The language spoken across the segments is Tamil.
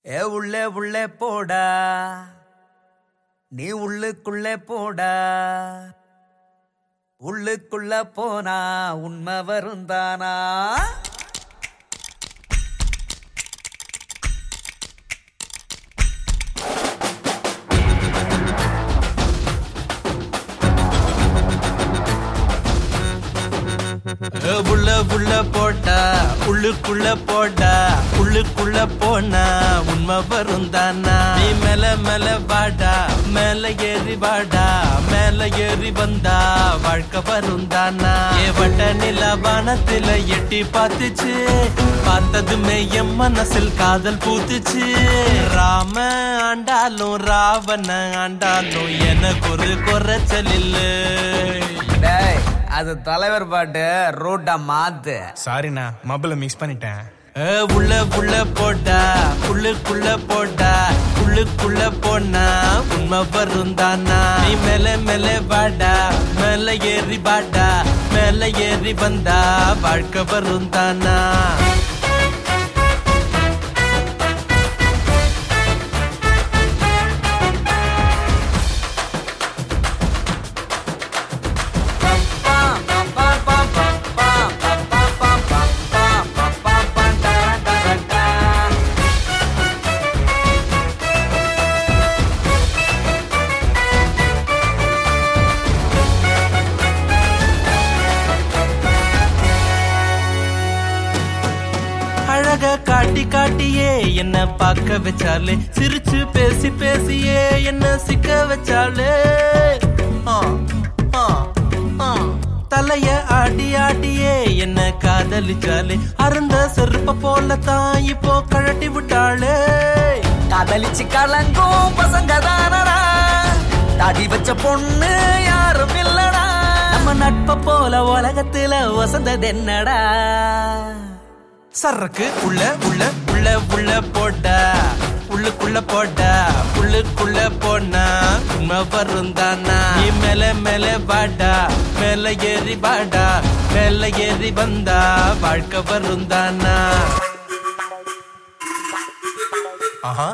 ஏ உள்ளே உள்ளே போடா நீ உள்ளுக்குள்ளே போடா உள்ளுக்குள்ள போனா உண்மை வருந்தானா உள்ள உள்ள போட்டா உள்ளுக்குள்ள போட்டா உள்ளுக்குள்ள போனா உண்மை வரும் தானா நீ மேல மேல வாடா மேல ஏறி வாடா மேல ஏறி வந்தா வாழ்க்கை வரும் தானா ஏ வட்ட நில வானத்துல எட்டி பார்த்துச்சு பார்த்ததுமே என் மனசில் காதல் பூத்துச்சு ராம ஆண்டாலும் ராவண ஆண்டாலும் எனக்கு ஒரு குறைச்சல் இல்லை டேய் அது தலைவர் பாட்டு ரூட்டா மாத்து சாரிண்ணா மொபைல மிக்ஸ் பண்ணிட்டேன் ஏ, உள்ள உள்ள போட்டா உள்ளுக்குள்ள போட்டா உள்ளுக்குள்ள போனா உண்மை வரும் தானா நீ மேல மேல வாடா மேல ஏறி வாடா மேல ஏறி வந்தா வாழ்க்கை வரும் தானா அழக காட்டி காட்டியே என்ன பார்க்க வச்சாலே சிரிச்சு பேசி பேசியே என்ன சிக்க வச்சாலே ஆ, ஆ, ஆ. தலைய ஆடி ஆடியே என்ன காதலிச்சாலே அருந்த செருப்ப போல தான் இப்போ கழட்டி விட்டாளே காதலிச்சு கலங்கும் பசங்க தானடா தாடி வச்ச பொண்ணு யாரும் இல்லடா நம்ம நட்ப போல உலகத்துல வசந்தது என்னடா சரக்கு உள்ள உள்ள உள்ள உள்ள போட்டா உள்ளுக்குள்ள போட்டா உள்ளுக்குள்ள போனா உண்மை வரும் தானா நீ மேல மேல வாடா மேல ஏறி வாடா மேல ஏறி வந்தா வாழ்க்கை வரும் தானா ஆஹா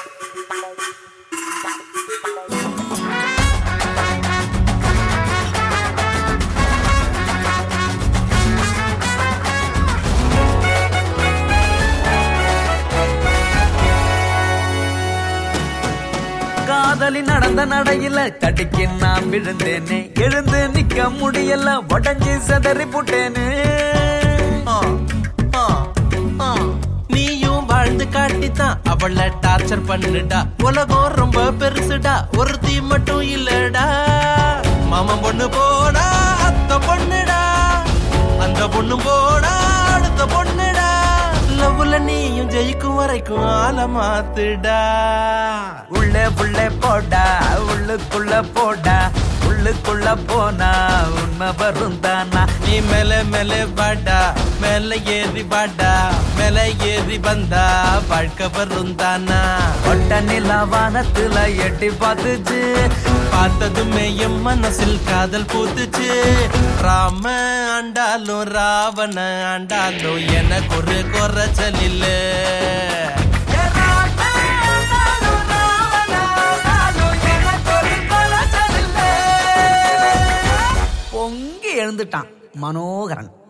காதலி நடந்த நடையில தடிக்கு நான் விழுந்தேனே எழுந்து நிக்க முடியல உடஞ்சி செதறி புட்டேனே ஆ, ஆ, ஆ. நீயும் வாழ்ந்து காட்டித்தான் அவளை டார்ச்சர் பண்ணுடா உலகம் ரொம்ப பெருசுடா ஒருத்தி மட்டும் இல்லடா மாமன் பொண்ணு போனா அத்த பொண்ணுடா அந்த பொண்ணு போனா அடுத்த பொண்ணுடா லவ்ல நீயும் ஜெயிக்கும் வரைக்கும் ஆள மாத்துடா உள்ளே உள்ளே போடா உள்ளுக்குள்ள போடா உள்ளுக்குள்ள போனா உண்மை வரும் தானா நீ மேல மேல வாடா மேல ஏறி வாடா மேல ஏறி வந்தா வாழ்க்கை வரும் தானா ஒட்ட நிலா வானத்துல எட்டி பார்த்துச்சு பார்த்ததுமே என் மனசில் காதல் பூத்துச்சு ராம ஆண்டாலும் ராவண ஆண்டாலும் எனக்கு ஒரு குறைச்சல் இல்ல பொங்கி எழுந்துட்டான் மனோகரன்